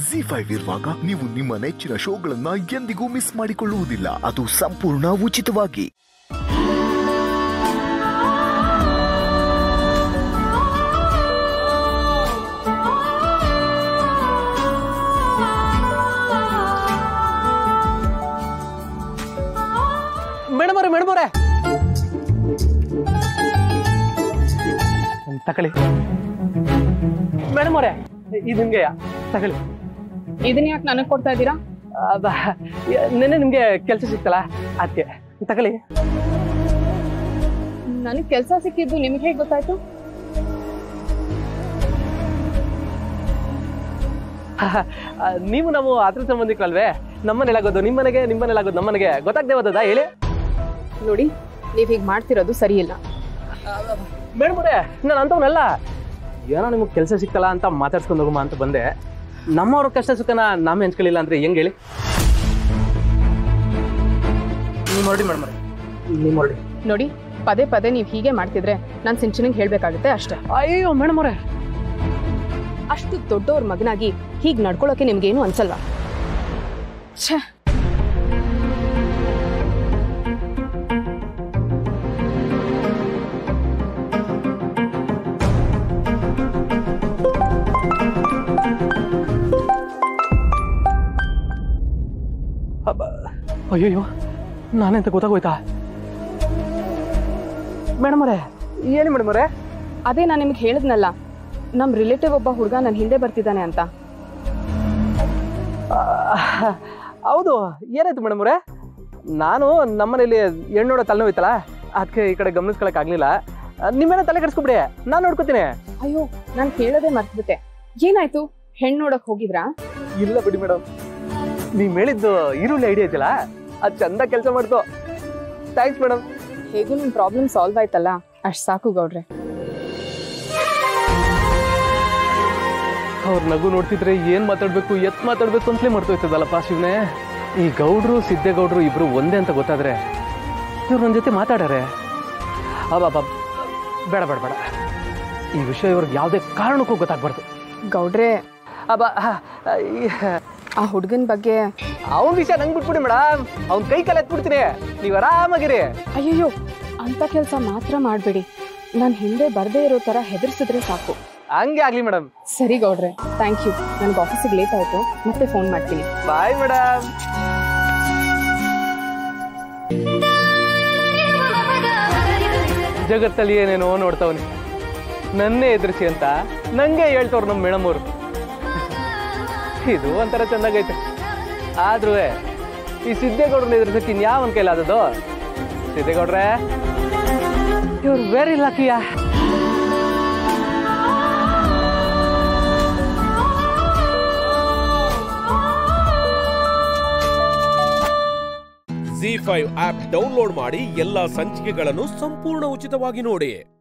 G five ಇರುವಾಗ ನೀವು ನಿಮ್ಮ ನೆಚ್ಚಿನ ಶೋಗಳನ್ನ ಎಂದಿಗೂ ಮಿಸ್ ಮಾಡಿಕೊಳ್ಳುವುದಿಲ್ಲ ಅದು ಸಂಪೂರ್ಣ ಉಚಿತವಾಗಿ ಮೇಡಮ್ ಅವ್ರೆ ಮೇಡಮ್ ಅವ್ರೆ ತಕೊಳ್ಳಿ ಮೇಡಮ್ ಅವರೇ ಇದು ನಿಮ್ಗೆ ತಗೊಳ್ಳಿ ಇದನ್ನ ಯಾಕೆ ನನಗೆ ಕೊಡ್ತಾ ಇದ್ದೀರಾ ಅದ ನೆನ್ನೆ ನಿಮ್ಗೆ ಕೆಲಸ ಸಿಕ್ತಲ್ಲ ಅದಕ್ಕೆ ತಗೊಳ್ಳಿ ನನಗೆ ಕೆಲಸ ಸಿಕ್ಕಿದ್ದು ನಿಮ್ಗೆ ಹೇಗೆ ಗೊತ್ತಾಯ್ತು ಆ, ನೀವು ನಾವು ಹತ್ರ ಸಂಬಂಧಿಕರಲ್ವೇ ನಮ್ಮನೇಲಾಗೋದು ನಿಮ್ಮ ಮನೆಗೆ ನಿಮ್ಮ ಮನೇಲಾಗೋದು ನಮ್ಮ ಮನೆಗೆ ಗೊತ್ತಾಗದೆ ಹೋದದ ಹೇಳಿ ನೋಡಿ ನೀವ್ ಹೀಗೆ ಮಾಡ್ತಿರೋದು ಸರಿ ಇಲ್ಲ ಮೇಡಮ್ ಅವರೇ ನಾನು ಅಂತವನಲ್ಲ ಏನೋ ನಿಮ್ಗೆ ಕೆಲಸ ಸಿಕ್ಕಲ್ಲ ಅಂತ ಮಾತಾಡ್ಸ್ಕೊಂಡು ಹೋಗಮ್ಮ ಅಂತ ಬಂದೆ ನಮ್ಮವ್ರ ಕಷ್ಟ ಸುಖನ ನಾವೇ ಹಂಚ್ಕೊಳ್ಳಿಲ್ಲ ಅಂದ್ರೆ ಹೆಂಗ್ ಹೇಳಿ ನೀವು ಹೊರಡಿ ಮೇಡಮ್ ಅವರೇ ನೀವು ಹೊರಡಿ ನೋಡಿ ಪದೇ ಪದೇ ನೀವು ಹೀಗೆ ಮಾಡ್ತಿದ್ರೆ ನಾನು ಸಿಂಚನಿಗೆ ಹೇಳ್ಬೇಕಾಗುತ್ತೆ ಅಷ್ಟೇ ಅಯ್ಯೋ ಮೇಡಮ್ ಅವರೇ ಅಷ್ಟು ದೊಡ್ಡವ್ರ ಮಗನಾಗಿ ಹೀಗೆ ನಡ್ಕೊಳ್ಳೋಕೆ ನಿಮ್ಗೇನು ಅನ್ಸಲ್ವಾ ಛೇ ಅಬ್ಬ, ಅಯ್ಯಯ್ಯೋ ನಾನೆಂತ ಗೊತ್ತಾಗೋಯ್ತಾ ಮೇಡಮ್ ಅವರೇ ಹೇಳಿ ಮೇಡಮ್ ಅವರೇ ಅದೇ ನಾನು ನಿಮ್ಗೆ ಹೇಳಿದ್ನಲ್ಲ ನಮ್ಮ ರಿಲೇಟಿವ್ ಒಬ್ಬ ಹುಡುಗ ನನ್ನ ಹಿಂದೆ ಬರ್ತಿದ್ದಾನೆ ಅಂತ ಹೌದು ಏನಾಯ್ತು ಮೇಡಮ್ ಅವರೇ ನಾನು ನಮ್ಮನೇಲಿ ಹೆಣ್ಣೋಡ ತಲೆನೋಯ್ತಲ್ಲ ಅದಕ್ಕೆ ಈ ಕಡೆ ಗಮನಿಸ್ಕೊಳಕ್ ಆಗ್ಲಿಲ್ಲ ನಿಮ್ಮೇನ ತಲೆ ಕೆಡಿಸ್ಕೊಬಿಡಿ ನಾನು ನೋಡ್ಕೋತೀನಿ ಅಯ್ಯೋ ನಾನು ಕೇಳೋದೇ ಮರ್ತ್ಬಿಟ್ಟೆ ಏನಾಯ್ತು ಹೆಣ್ಣು ನೋಡಕ್ ಹೋಗಿದ್ರಾ ಇಲ್ಲ ಬಿಡಿ ಮೇಡಮ್ ನೀವ್ ಹೇಳಿದ್ದು ಈರುಳ್ಳಿ ಐಡಿಯಾ ಐತಲ್ಲ ಅದು ಚಂದ ಕೆಲಸ ಮಾಡ್ತು ಥ್ಯಾಂಕ್ಸ್ ಮೇಡಮ್ ಹೇಗೂ ನಿಮ್ ಪ್ರಾಬ್ಲಮ್ ಸಾಲ್ವ್ ಆಯ್ತಲ್ಲ ಅಷ್ಟ್ ಸಾಕು ಗೌಡ್ರೆ ಅವ್ರ ನಗು ನೋಡ್ತಿದ್ರೆ ಏನ್ ಮಾತಾಡ್ಬೇಕು ಎತ್ ಮಾತಾಡ್ಬೇಕು ಅಂತಲೇ ಮಾಡ್ತೋಯ್ತದಲ್ಲಪ್ಪ ಶಿವನೇ ಈ ಗೌಡ್ರು ಸಿದ್ದೇಗೌಡ್ರು ಇಬ್ರು ಒಂದೇ ಅಂತ ಗೊತ್ತಾದ್ರೆ ಇವ್ರು ನನ್ನ ಜೊತೆ ಮಾತಾಡ್ಯಾರೆ ಅಬ್ಬಾ ಬೇಡ ಬೇಡ ಬೇಡ ಈ ವಿಷಯ ಇವ್ರಿಗೆ ಯಾವುದೇ ಕಾರಣಕ್ಕೂ ಗೊತ್ತಾಗ್ಬಾರ್ದು ಗೌಡ್ರೆ ಅಬ್ಬ ಆ ಹುಡುಗನ ಬಗ್ಗೆ ಅವನ ವಿಷಯ ನಂಗೆ ಬಿಟ್ಬಿಡಿ ಮೇಡಮ್ ಅವ್ನ ಕೈ ಕಾಲು ಎತ್ಬಿಡ್ತೀನಿ ನೀವು ಆರಾಮಾಗಿರಿ ಅಯ್ಯಯ್ಯೋ ಅಂತ ಕೆಲಸ ಮಾತ್ರ ಮಾಡಬೇಡಿ ನಾನು ಹಿಂದೆ ಬರ್ದೇ ಇರೋ ತರ ಹೆದರ್ಸಿದ್ರೆ ಸಾಕು ಹಂಗೆ ಆಗ್ಲಿ ಮೇಡಮ್ ಸರಿ ಗೌಡ್ರೆ ಥ್ಯಾಂಕ್ ಯು ನನಗೆ ಆಫೀಸಿಗೆ ಲೇಟ್ ಆಯ್ತು ಮತ್ತೆ ಫೋನ್ ಮಾಡ್ತೀನಿ ಬಾಯ್ ಮೇಡಮ್ ಜಗತ್ತಲ್ಲಿ ಏನೇನೋ ನೋಡ್ತಾವನಿ ನನ್ನೇ ಎದುರಿಸಿ ಅಂತ ನಂಗೆ ಹೇಳ್ತವ್ರು ನಮ್ಮ ಮೇಡಮ್ ಅವರು ಇದು ಒಂಥರ ಚೆಂದಾಗೈತೆ ಆದ್ರೂ ಈ ಸಿದ್ದೇಗೌಡ್ರನ್ನ ಎದುರಿಸಕ್ಕೆ ಇನ್ಯಾವನ್ ಕೈಲಾದದು ಸಿದ್ದೇಗೌಡ್ರೆ ಇವ್ರು ವೆರಿ ಲಕಿಯಾ ಜಿ ಫೈವ್ ಆಪ್ ಡೌನ್ಲೋಡ್ ಮಾಡಿ ಎಲ್ಲಾ ಸಂಚಿಕೆಗಳನ್ನು ಸಂಪೂರ್ಣ ಉಚಿತವಾಗಿ ನೋಡಿ